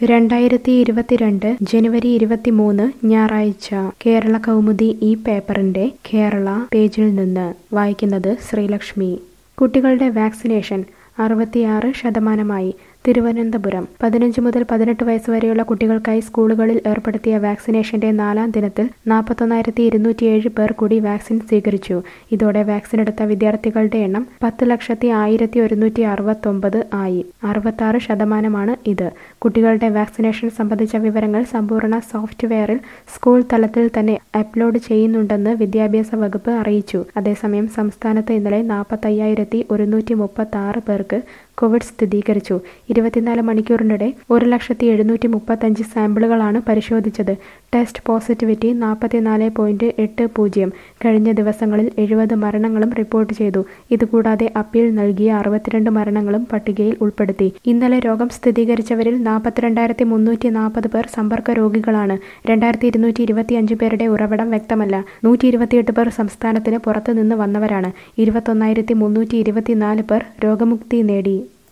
രണ്ടായിരത്തി ഇരുപത്തിരണ്ട് ജനുവരി ഇരുപത്തിമൂന്ന് ഞായറാഴ്ച കേരള കൗമുദി ഈ പേപ്പറിന്റെ കേരള പേജിൽ നിന്ന് വായിക്കുന്നത് ശ്രീലക്ഷ്മി കുട്ടികളുടെ വാക്സിനേഷൻ അറുപത്തിയാറ് ശതമാനമായി തിരുവനന്തപുരം പതിനഞ്ച് മുതൽ പതിനെട്ട് വയസ്സ് വരെയുള്ള കുട്ടികൾക്കായി സ്കൂളുകളിൽ ഏർപ്പെടുത്തിയ വാക്സിനേഷന്റെ നാലാം ദിനത്തിൽ നാൽപ്പത്തൊന്നായിരത്തി ഇരുന്നൂറ്റിയേഴ് പേർ കൂടി വാക്സിൻ സ്വീകരിച്ചു ഇതോടെ വാക്സിൻ എടുത്ത വിദ്യാർത്ഥികളുടെ എണ്ണം പത്ത് ലക്ഷത്തി ആയിരത്തി ഒരുന്നൂറ്റി അറുപത്തൊമ്പത് ആയി അറുപത്താറ് ശതമാനമാണ് ഇത് കുട്ടികളുടെ വാക്സിനേഷൻ സംബന്ധിച്ച വിവരങ്ങൾ സമ്പൂർണ്ണ സോഫ്റ്റ്വെയറിൽ സ്കൂൾ തലത്തിൽ തന്നെ അപ്ലോഡ് ചെയ്യുന്നുണ്ടെന്ന് വിദ്യാഭ്യാസ വകുപ്പ് അറിയിച്ചു അതേസമയം സംസ്ഥാനത്ത് ഇന്നലെ നാൽപ്പത്തയ്യായിരത്തി ഒരുന്നൂറ്റി മുപ്പത്തി ആറ് പേർക്ക് കോവിഡ് സ്ഥിരീകരിച്ചു ഇരുപത്തിനാല് മണിക്കൂറിനിടെ ഒരു ലക്ഷത്തി എഴുന്നൂറ്റി മുപ്പത്തഞ്ച് സാമ്പിളുകളാണ് പരിശോധിച്ചത് ടെസ്റ്റ് പോസിറ്റിവിറ്റി നാൽപ്പത്തിനാല് പോയിന്റ് എട്ട് പൂജ്യം കഴിഞ്ഞ ദിവസങ്ങളിൽ എഴുപത് മരണങ്ങളും റിപ്പോർട്ട് ചെയ്തു ഇതുകൂടാതെ അപ്പീൽ നൽകിയ അറുപത്തിരണ്ട് മരണങ്ങളും പട്ടികയിൽ ഉൾപ്പെടുത്തി ഇന്നലെ രോഗം സ്ഥിരീകരിച്ചവരിൽ നാൽപ്പത്തിരണ്ടായിരത്തി മുന്നൂറ്റി നാൽപ്പത് പേർ സമ്പർക്ക രോഗികളാണ് രണ്ടായിരത്തി ഇരുന്നൂറ്റി ഇരുപത്തിയഞ്ച് പേരുടെ ഉറവിടം വ്യക്തമല്ല നൂറ്റി ഇരുപത്തിയെട്ട് പേർ സംസ്ഥാനത്തിന് പുറത്തുനിന്ന് വന്നവരാണ് ഇരുപത്തൊന്നായിരത്തി മുന്നൂറ്റി ഇരുപത്തിനാല് പേർ രോഗമുക്തി നേടി